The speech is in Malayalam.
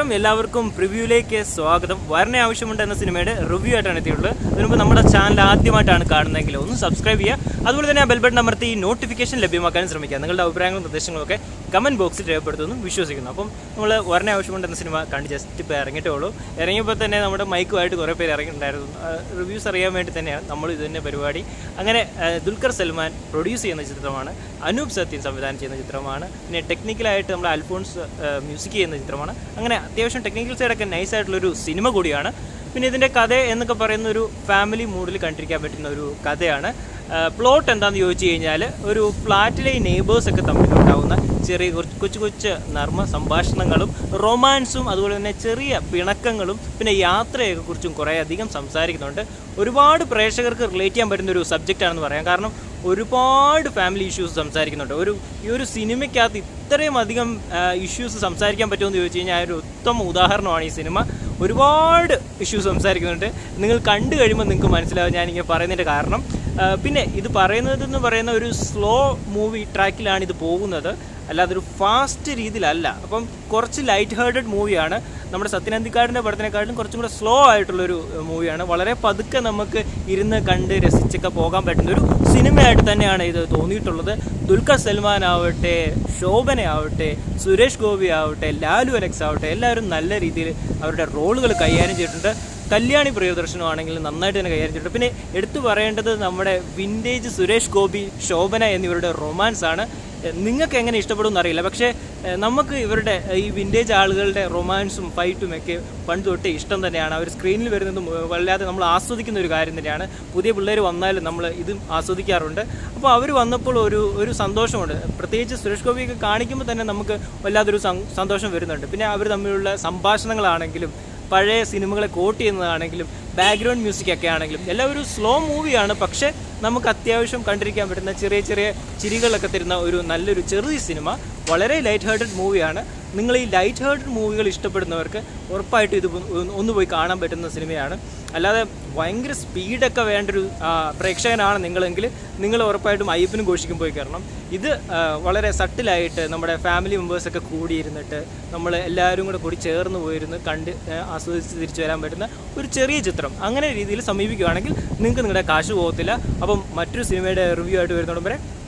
നമസ്കാരം എല്ലാവർക്കും പ്രിവ്യൂയിലേക്ക് സ്വാഗതം വരണ ആവശ്യമുണ്ട് എന്ന സിനിമയുടെ റിവ്യൂ ആയിട്ടാണ് എത്തിയുള്ളത് അതിനുമുമ്പ് നമ്മുടെ ചാനൽ ആദ്യമായിട്ടാണ് കാണുന്നതെങ്കിൽ ഒന്ന് സബ്സ്ക്രൈബ് ചെയ്യുക അതുപോലെ തന്നെ ബെൽ ബട്ടൺ അമർത്തി നോട്ടിഫിക്കേഷൻ ലഭ്യമാക്കാൻ ശ്രമിക്കുക നിങ്ങളുടെ അഭിപ്രായങ്ങളും നിർദ്ദേശങ്ങളും ഒക്കെ കമന്റ് ബോക്സിൽ രേഖപ്പെടുത്തുന്നു വിശ്വസിക്കുന്നു അപ്പം നമ്മൾ വരണ ആവശ്യമുണ്ട് എന്ന സിനിമ കണ്ട് ജസ്റ്റ് ഇപ്പോൾ ഇറങ്ങിയിട്ടേ ഉള്ളൂ ഇറങ്ങിയപ്പോൾ തന്നെ നമ്മുടെ മൈക്കുമായിട്ട് കുറേ പേര് ഇറങ്ങിയിട്ടുണ്ടായിരുന്നു റിവ്യൂസ് അറിയാൻ വേണ്ടി തന്നെയാണ് നമ്മൾ ഇത് തന്നെ പരിപാടി അങ്ങനെ ആ, ദുൽഖർ സൽമാൻ പ്രൊഡ്യൂസ് ചെയ്യുന്ന ചിത്രമാണ് അനൂപ് സത്യൻ സംവിധാനം ചെയ്യുന്ന ചിത്രമാണ് പിന്നെ ടെക്നിക്കലായിട്ട് നമ്മൾ അൽഫോൺസ് മ്യൂസിക് ചെയ്യുന്ന ചിത്രമാണ് അങ്ങനെ അത്യാവശ്യം ടെക്നിക്കൽ സൈഡൊക്കെ നൈസ് ആയിട്ടുള്ളൊരു സിനിമ കൂടിയാണ് പിന്നെ ഇതിൻ്റെ കഥ എന്നൊക്കെ പറയുന്ന ഒരു ഫാമിലി മൂഡിൽ കണ്ടിരിക്കാൻ പറ്റുന്ന ഒരു കഥയാണ് പ്ലോട്ട് എന്താണെന്ന് ചോദിച്ചു കഴിഞ്ഞാൽ ഒരു ഫ്ലാറ്റിലെ നെയ്ബേഴ്സ് ഒക്കെ തമ്മിലുണ്ടാവുന്ന ചെറിയ കുറച്ച് കൊച്ചു കൊച്ചു നർമ്മ സംഭാഷണങ്ങളും റൊമാൻസും അതുപോലെ തന്നെ ചെറിയ പിണക്കങ്ങളും പിന്നെ യാത്രയൊക്കെ കുറിച്ചും കുറേ അധികം സംസാരിക്കുന്നുണ്ട് ഒരുപാട് പ്രേക്ഷകർക്ക് റിലേറ്റ് ചെയ്യാൻ പറ്റുന്ന ഒരു സബ്ജക്റ്റ് ആണെന്ന് പറയാം കാരണം ഒരുപാട് ഫാമിലി ഇഷ്യൂസ് സംസാരിക്കുന്നുണ്ട് ഒരു ഈ ഒരു സിനിമയ്ക്കകത്ത് ഇത്രയും അധികം ഇഷ്യൂസ് സംസാരിക്കാൻ പറ്റുമെന്ന് ചോദിച്ചു കഴിഞ്ഞാൽ ഒരു ഉത്തമ ഉദാഹരണമാണ് ഈ സിനിമ ഒരുപാട് ഇഷ്യൂസ് സംസാരിക്കുന്നുണ്ട് നിങ്ങൾ കണ്ടു കഴിയുമ്പോൾ നിങ്ങൾക്ക് മനസ്സിലാവും ഞാനിങ്ങനെ പറയുന്നതിൻ്റെ കാരണം ആ, പിന്നെ ഇത് പറയുന്നതെന്ന് പറയുന്ന ഒരു സ്ലോ മൂവി ട്രാക്കിലാണ് ഇത് പോകുന്നത് അല്ലാതെ ഒരു ഫാസ്റ്റ് രീതിയിലല്ല അപ്പം കുറച്ച് ലൈറ്റ് ഹേർട്ടഡ് മൂവിയാണ് നമ്മുടെ സത്യനന്ദിക്കാടിൻ്റെ പടത്തിനെക്കാട്ടിലും കുറച്ചും കൂടെ സ്ലോ ആയിട്ടുള്ളൊരു മൂവിയാണ് വളരെ പതുക്കെ നമുക്ക് ഇരുന്ന് കണ്ട് രസിച്ചൊക്കെ പോകാൻ പറ്റുന്ന ഒരു സിനിമയായിട്ട് തന്നെയാണ് ഇത് തോന്നിയിട്ടുള്ളത് ദുൽഖർ സൽമാൻ ആവട്ടെ ശോഭന ആവട്ടെ സുരേഷ് ഗോപി ആവട്ടെ ലാലു അലക്സ് ആവട്ടെ എല്ലാവരും നല്ല രീതിയിൽ അവരുടെ റോളുകൾ കൈകാര്യം ചെയ്തിട്ടുണ്ട് കല്യാണി പ്രിയദർശനമാണെങ്കിൽ നന്നായിട്ട് തന്നെ കൈകാര്യം ചെയ്തിട്ടുണ്ട് പിന്നെ എടുത്തു പറയേണ്ടത് നമ്മുടെ വിൻറ്റേജ് സുരേഷ് ഗോപി ശോഭന എന്നിവരുടെ റൊമാൻസ് ആണ് എഹ് നിങ്ങൾക്ക് എങ്ങനെ ഇഷ്ടപ്പെടും എന്നറിയില്ല പക്ഷേ എഹ് നമുക്ക് ഇവരുടെ എഹ് ഈ വിൻറ്റേജ് ആളുകളുടെ റൊമാൻസും ഫൈറ്റും ഒക്കെ പണ്ട് തൊട്ടേ ഇഷ്ടം തന്നെയാണ് അവർ സ്ക്രീനിൽ വരുന്നതും ഏഹ് വല്ലാതെ നമ്മൾ ആസ്വദിക്കുന്ന ഒരു കാര്യം തന്നെയാണ് പുതിയ പിള്ളേർ വന്നാലും നമ്മൾ ഇതും ആസ്വദിക്കാറുണ്ട് അപ്പോൾ അവർ വന്നപ്പോൾ ഒരു ഒരു സന്തോഷമുണ്ട് പ്രത്യേകിച്ച് സുരേഷ് ഗോപിയൊക്കെ കാണിക്കുമ്പോൾ തന്നെ നമുക്ക് വല്ലാതൊരു സം- സന്തോഷം വരുന്നുണ്ട് പിന്നെ അവർ തമ്മിലുള്ള സംഭാഷണങ്ങളാണെങ്കിലും പഴയ സിനിമകളെ കോട്ട് ചെയ്യുന്നതാണെങ്കിലും ബാക്ക്ഗ്രൗണ്ട് മ്യൂസിക് ഒക്കെ ആണെങ്കിലും എല്ലാം ഒരു സ്ലോ മൂവിയാണ് പക്ഷേ നമുക്ക് അത്യാവശ്യം കണ്ടിരിക്കാൻ പറ്റുന്ന ചെറിയ ചെറിയ ചിരികളൊക്കെ തരുന്ന ഒരു നല്ലൊരു ചെറിയ സിനിമ വളരെ ലൈറ്റ് ഹേർട്ടഡ് മൂവിയാണ് നിങ്ങൾ ഈ ലൈറ്റ് ഹേർട്ടഡ് മൂവികൾ ഇഷ്ടപ്പെടുന്നവർക്ക് ഉറപ്പായിട്ടും ഇത് ഒന്ന് ഒന്ന് പോയി കാണാൻ പറ്റുന്ന സിനിമയാണ് അല്ലാതെ ഭയങ്കര സ്പീഡൊക്കെ വേണ്ട ഒരു ആ, പ്രേക്ഷകനാണ് നിങ്ങളെങ്കിൽ നിങ്ങൾ ഉറപ്പായിട്ടും അയ്യപ്പനും ഘോഷിക്കും പോയി കയറണം ഇത് ആ, വളരെ സട്ടിലായിട്ട് നമ്മുടെ ഫാമിലി മെമ്പേഴ്സൊക്കെ കൂടിയിരുന്നിട്ട് നമ്മൾ എല്ലാവരും കൂടെ കൂടി ചേർന്ന് പോയിരുന്ന് കണ്ട് ആ, ആസ്വദിച്ച് തിരിച്ചു വരാൻ പറ്റുന്ന ഒരു ചെറിയ ചിത്രം അങ്ങനെ രീതിയിൽ സമീപിക്കുകയാണെങ്കിൽ നിങ്ങൾക്ക് നിങ്ങളുടെ കാശ് പോകത്തില്ല അപ്പം മറ്റൊരു സിനിമയുടെ റിവ്യൂ ആയിട്ട് വരുന്നോടും വരെ